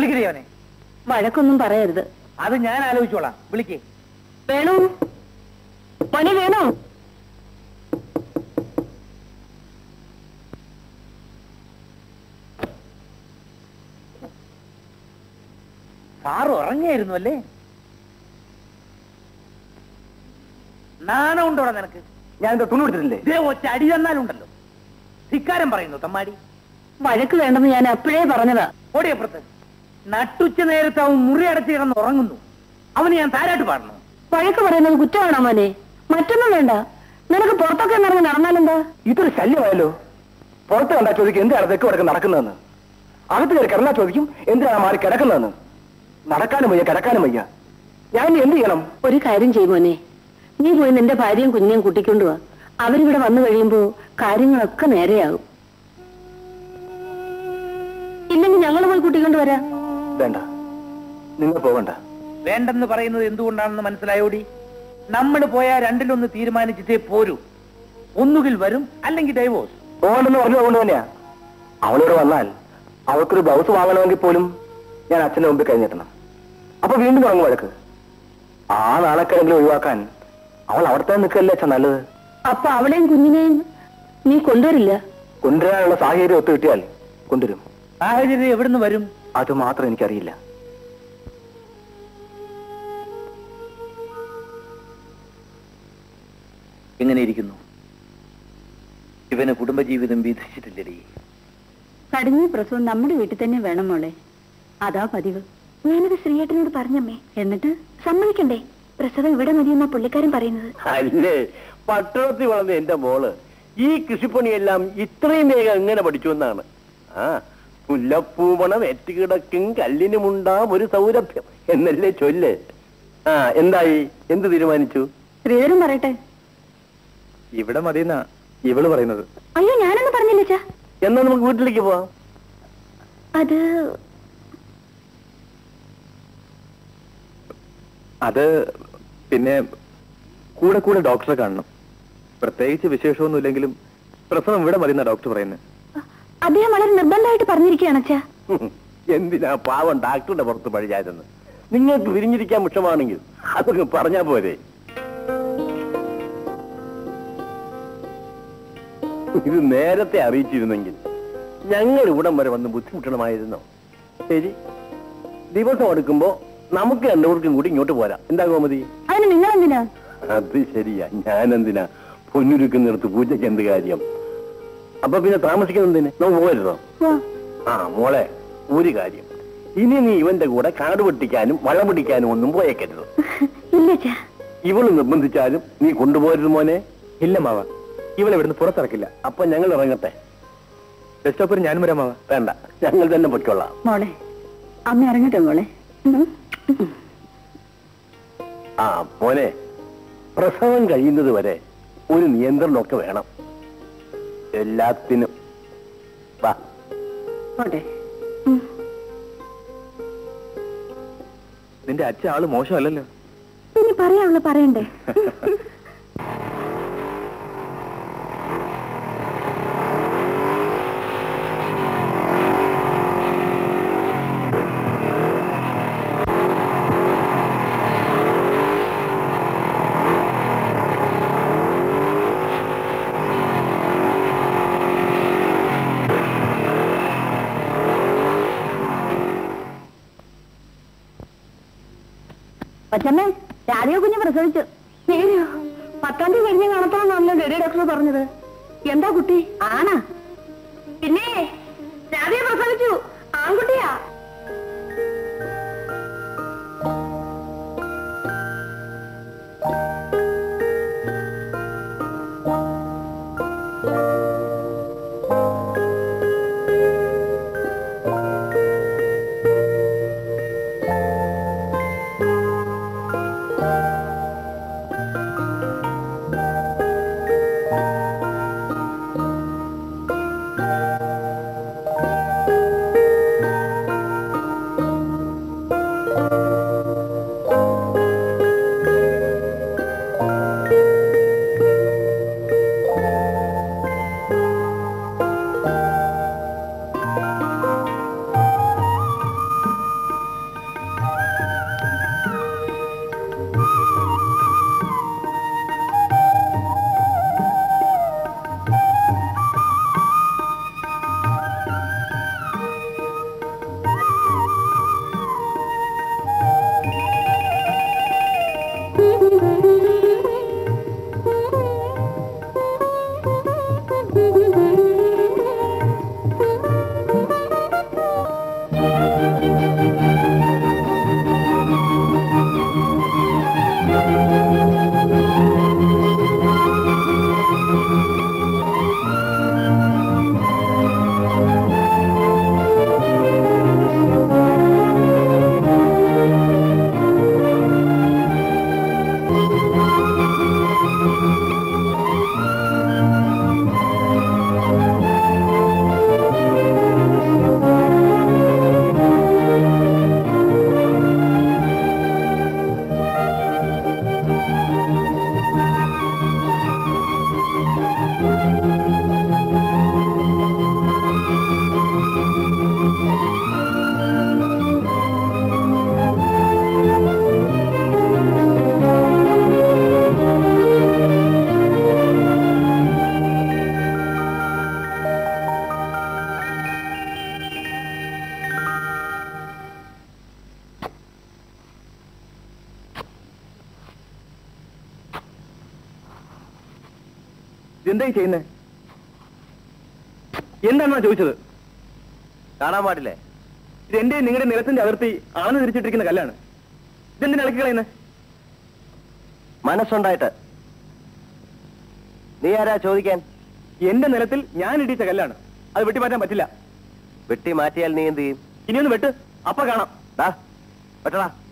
വിളിക്കണേ അവനെ വഴക്കൊന്നും പറയരുത് അത് ഞാൻ ആലോചിച്ചോളാം വിളിക്കേ വേണു പണി വേണോ സാറ് ഉറങ്ങിയായിരുന്നു അല്ലേ നാണം ഉണ്ടോടാ നിനക്ക് ഞാൻ എന്താ തുണി കൊടുത്തിട്ടില്ലേ ഇതേ ഒറ്റ അടി തന്നാലുണ്ടല്ലോ ധിക്കാരം പറയുന്നു തമ്മാടി വഴക്ക് വേണ്ടെന്ന് ഞാൻ അപ്പോഴേ പറഞ്ഞതാ ഓടിയപ്പുറത്ത് നട്ടുച്ച നേരത്ത് അവൻ മുറി അടച്ച് കിടന്ന് ഉറങ്ങുന്നു അവന് ഞാൻ താരാട്ട് പാടണോ വഴക്ക് പറയുന്നത് കുറ്റമാണോ മോനെ മറ്റൊന്നും വേണ്ട നിനക്ക് പുറത്തൊക്കെ നടന്ന് നടന്നാലെന്താ ഇതൊരു ശല്യമായല്ലോ പുറത്ത് കണ്ടാ ചോദിക്കും എന്തിനാണ് തെക്ക് വടക്ക് നടക്കുന്നതെന്ന് അകത്ത് കയറി കിടന്നാ ചോദിക്കും എന്തിനാണ് മാറി കിടക്കുന്നതെന്ന് നടക്കാനും വയ്യ കിടക്കാനും വയ്യ ഞാൻ ഇനി എന്ത് ചെയ്യണം ഒരു കാര്യം ചെയ്യും മോനെ നീ പോയി നിന്റെ ഭാര്യയും കുഞ്ഞിനെയും കൂട്ടിക്കൊണ്ടു വാ അവരിവിടെ വന്നു കഴിയുമ്പോ കാര്യങ്ങളൊക്കെ നേരെയാകും ഇല്ലെങ്കിൽ ഞങ്ങൾ പോയി കൂട്ടിക്കൊണ്ട് വരാം വേണ്ട നിങ്ങൾ പോകണ്ട വേണ്ടെന്ന് പറയുന്നത് എന്തുകൊണ്ടാണെന്ന് മനസ്സിലായോടി നമ്മൾ പോയാൽ രണ്ടിലൊന്ന് തീരുമാനിച്ചിട്ടേ പോരൂ ഒന്നുകിൽ വരും അല്ലെങ്കിൽ ഡൈവോഴ്സ് പോകണ്ടെന്ന് പറഞ്ഞു അതുകൊണ്ട് തന്നെയാ അവളിവിടെ വന്നാൽ അവൾക്കൊരു ബ്ലൗസ് വാങ്ങണമെങ്കിൽ പോലും ഞാൻ അച്ഛന്റെ മുമ്പിൽ കഴിഞ്ഞെത്തണം അപ്പൊ വീണ്ടും തുടങ്ങും വഴക്ക് ആ നാണക്കെങ്കിലും ഒഴിവാക്കാൻ അവൾ അവിടെ തന്നെ നിൽക്കല്ലേ അച്ഛൻ നല്ലത് അപ്പൊ അവളെയും കുഞ്ഞിനെയും നീ കൊണ്ടുവരില്ല കൊണ്ടുവരാനുള്ള സാഹചര്യം ഒത്തു കിട്ടിയാൽ കൊണ്ടുവരും സാഹചര്യം എവിടുന്ന് വരും അത് മാത്രം എനിക്കറിയില്ല എങ്ങനെ ഇരിക്കുന്നു ഇവന് കുടുംബജീവിതം വീതിച്ചിട്ടില്ലടി കടുങ്ങി പ്രസവം നമ്മുടെ വീട്ടിൽ തന്നെ വേണം മോളെ അതാ പതിവ് ഞാനത് ശ്രീയേട്ടനോട് പറഞ്ഞമ്മേ എന്നിട്ട് സമ്മതിക്കണ്ടേ പ്രസവം ഇവിടെ മതിയെന്നാ പുള്ളിക്കാരൻ പറയുന്നത് അല്ലേ പട്ടണത്തിൽ വളർന്ന എന്റെ മോള് ഈ കൃഷിപ്പണിയെല്ലാം ഇത്രയും വേഗം എങ്ങനെ പഠിച്ചു എന്നാണ് ആ മുല്ലപ്പൂമണം എറ്റുകിടക്കും കല്ലിനുമുണ്ടാം ഒരു സൗരഭ്യം എന്നല്ലേ ചൊല്ല് ആ എന്തായി എന്ത് തീരുമാനിച്ചു ശ്രീധരൻ പറയട്ടെ ഇവിടെ മതിയെന്നാ ഇവള് പറയുന്നത് അയ്യോ ഞാനൊന്നും പറഞ്ഞില്ല ചാ എന്നാ നമുക്ക് വീട്ടിലേക്ക് പോവാം അത് അത് പിന്നെ കൂടെ കൂടെ ഡോക്ടറെ കാണണം പ്രത്യേകിച്ച് വിശേഷമൊന്നുമില്ലെങ്കിലും പ്രസവം ഇവിടെ മതി എന്നാ ഡോക്ടർ പറയുന്നത് അദ്ദേഹം വളരെ നിർബന്ധമായിട്ട് പറഞ്ഞിരിക്കുകയാണ് അച്ഛാ ഹും, എന്തിനാ പാവം ഡാക്ടറുടെ പുറത്ത് പഴിയാതെന്ന് നിങ്ങൾക്ക് വിരിഞ്ഞിരിക്കാൻ മുഷമാണെങ്കിൽ അതൊക്കെ പറഞ്ഞാ പോരെ ഇത് നേരത്തെ അറിയിച്ചിരുന്നെങ്കിൽ ഞങ്ങൾ ഇവിടം വരെ വന്ന് ബുദ്ധിമുട്ടണമായിരുന്നോ ശരി ദിവസം എടുക്കുമ്പോ നമുക്ക് രണ്ടുപേർക്കും കൂടി ഇങ്ങോട്ട് പോരാം എന്താ ഗോമതി അതിന് നിങ്ങൾ എന്തിനാ അത് ശരിയാ ഞാനെന്തിനാ പൊന്നുരുക്കുന്നിടത്ത് പൂജയ്ക്ക് എന്ത് കാര്യം അപ്പൊ പിന്നെ താമസിക്കുന്നതിന് നമുക്ക് പോകരുതോ ആ മോളെ ഒരു കാര്യം ഇനി നീ ഇവന്റെ കൂടെ കാട് വെട്ടിക്കാനും മഴ പിടിക്കാനും ഒന്നും പോയേക്കരുത് ഇല്ല അച്ഛാ ഇവള് നിർബന്ധിച്ചാലും നീ കൊണ്ടുപോകരുത് മോനെ ഇല്ല മാവ ഇവളെ ഇവിടുന്ന് പുറത്തിറക്കില്ല അപ്പൊ ഞങ്ങൾ ഇറങ്ങട്ടെ ബസ് സ്റ്റോപ്പിൽ ഞാനും വരാം മാവ വേണ്ട ഞങ്ങൾ തന്നെ പൊയ്ക്കൊള്ളാം മോളെ അമ്മ ഇറങ്ങട്ടെ മോളെ ഉം. ആ മോനെ പ്രസവം കഴിയുന്നത് വരെ ഒരു നിയന്ത്രണമൊക്കെ വേണം എല്ലാത്തിനും വാ പോട്ടെ നിന്റെ അച്ഛൻ ആള് മോശമല്ലല്ലോ ഇനി പറയാനുള്ള പറയണ്ടേ അച്ഛമ്മേ രാധിക കുഞ്ഞ് പ്രസവിച്ചു നേരെയോ പത്താം തീയതി കഴിഞ്ഞ് കാണത്തോളാണല്ലോ ലേഡി ഡോക്ടർ പറഞ്ഞത് എന്താ കുട്ടി ആണാ പിന്നെ രാധിക പ്രസവിച്ചു ആൺകുട്ടിയാ എന്തായി ചെയ്യുന്നത് എന്താണെന്നാ ചോദിച്ചത് കാണാൻ പാടില്ലേ ഇത് എന്റെ നിങ്ങളുടെ നിലത്തിന്റെ അതിർത്തി അളന്ന് തിരിച്ചിട്ടിരിക്കുന്ന കല്ലാണ് ഇതെന്തിനാ ഇളക്കി കളയുന്നത് മനസ്സുണ്ടായിട്ട് നീ ആരാ ചോദിക്കാൻ എന്റെ നിലത്തിൽ ഞാൻ ഇടിച്ച കല്ലാണ് അത് വെട്ടിമാറ്റാൻ പറ്റില്ല വെട്ടി മാറ്റിയാൽ നീ എന്ത് ചെയ്യും ഇനിയൊന്ന് വെട്ട് അപ്പ കാണാം ദാ, വെട്ടടാ